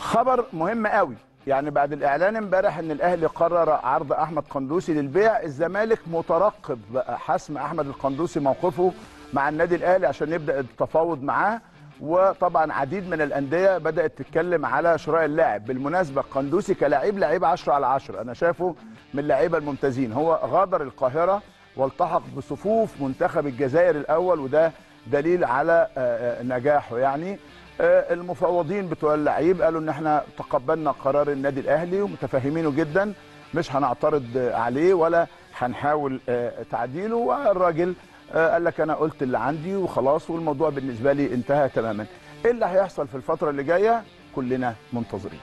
خبر مهم قوي يعني بعد الاعلان امبارح ان الاهلي قرر عرض احمد قندوسي للبيع الزمالك مترقب بقى حسم احمد القندوسي موقفه مع النادي الاهلي عشان يبدا التفاوض معاه وطبعا عديد من الانديه بدات تتكلم على شراء اللاعب بالمناسبه قندوسي كلاعب لعيب 10 على 10 انا شايفه من اللعيبه الممتازين هو غادر القاهره والتحق بصفوف منتخب الجزائر الاول وده دليل على نجاحه يعني المفوضين بتوع اللعيب قالوا ان احنا تقبلنا قرار النادي الاهلي ومتفاهمينه جدا مش هنعترض عليه ولا هنحاول تعديله والراجل قال لك انا قلت اللي عندي وخلاص والموضوع بالنسبه لي انتهى تماما ايه اللي هيحصل في الفتره اللي جايه كلنا منتظرين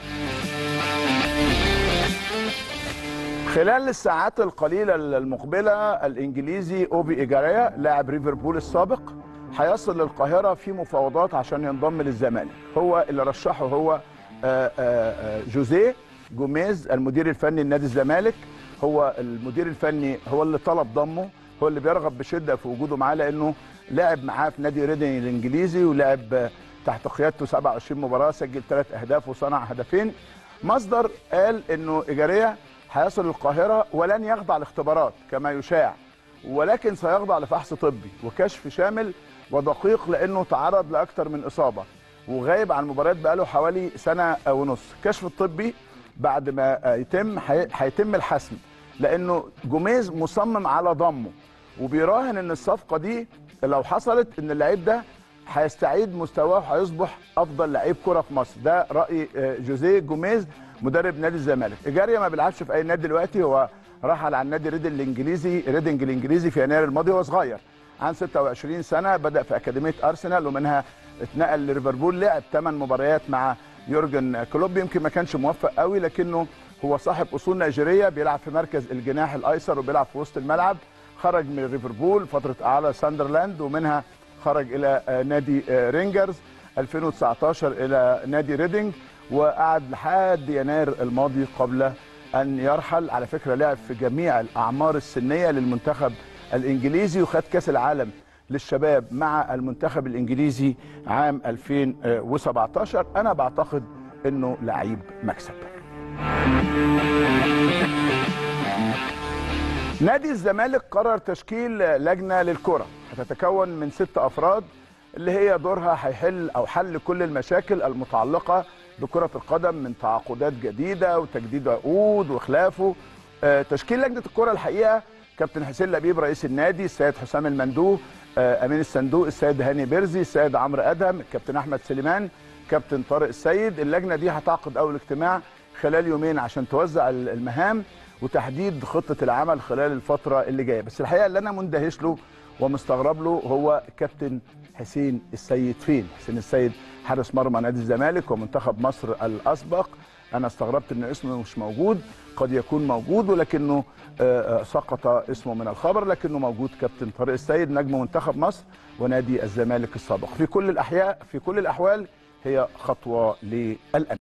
خلال الساعات القليله المقبله الانجليزي اوبي ايجاريا لاعب ليفربول السابق هيصل للقاهره في مفاوضات عشان ينضم للزمالك هو اللي رشحه هو جوزيه جوميز المدير الفني لنادي الزمالك هو المدير الفني هو اللي طلب ضمه هو اللي بيرغب بشده في وجوده معاه لانه لعب معاه في نادي ريدنج الانجليزي ولعب تحت قيادته 27 مباراه سجل ثلاث اهداف وصنع هدفين مصدر قال انه ايجاريه هيصل القاهره ولن يخضع لاختبارات كما يشاع ولكن سيخضع لفحص طبي وكشف شامل ودقيق لانه تعرض لاكثر من اصابه وغايب عن المباريات بقاله حوالي سنه ونص الكشف الطبي بعد ما يتم هيتم الحسم لانه جوميز مصمم على ضمه وبيراهن ان الصفقه دي لو حصلت ان اللعيب ده هيستعيد مستواه وهيصبح افضل لعيب كره في مصر ده راي جوزيه جوميز مدرب نادي الزمالك ايجاريا ما بيلعبش في اي نادي دلوقتي هو رحل عن نادي ريدنج الانجليزي ريدنج الانجليزي في يناير الماضي وهو صغير عن 26 سنه بدا في اكاديميه ارسنال ومنها اتنقل لليفربول لعب 8 مباريات مع يورجن كلوب يمكن ما كانش موفق قوي لكنه هو صاحب اصول نيجيريه بيلعب في مركز الجناح الايسر وبيلعب في وسط الملعب خرج من ليفربول فتره اعلى ساندرلاند ومنها خرج الى نادي رينجرز 2019 الى نادي ريدنج وقعد لحد يناير الماضي قبل ان يرحل على فكره لعب في جميع الاعمار السنيه للمنتخب الانجليزي وخد كاس العالم للشباب مع المنتخب الانجليزي عام 2017 انا بعتقد انه لعيب مكسب نادي الزمالك قرر تشكيل لجنه للكره هتتكون من ست افراد اللي هي دورها هيحل او حل كل المشاكل المتعلقه بكره القدم من تعاقدات جديده وتجديد عقود وخلافه تشكيل لجنه الكره الحقيقه كابتن حسين لبيب رئيس النادي السيد حسام المندوه امين الصندوق السيد هاني بيرزي السيد عمرو ادهم الكابتن احمد سليمان كابتن طارق السيد اللجنه دي هتعقد اول اجتماع خلال يومين عشان توزع المهام وتحديد خطه العمل خلال الفتره اللي جايه بس الحقيقه اللي انا مندهش له ومستغرب له هو كابتن حسين السيد فين حسين السيد حارس مرمى نادي الزمالك ومنتخب مصر الاسبق انا استغربت ان اسمه مش موجود قد يكون موجود ولكنه سقط اسمه من الخبر لكنه موجود كابتن طارق السيد نجم منتخب مصر ونادي الزمالك السابق في كل الاحياء في كل الاحوال هي خطوه للامام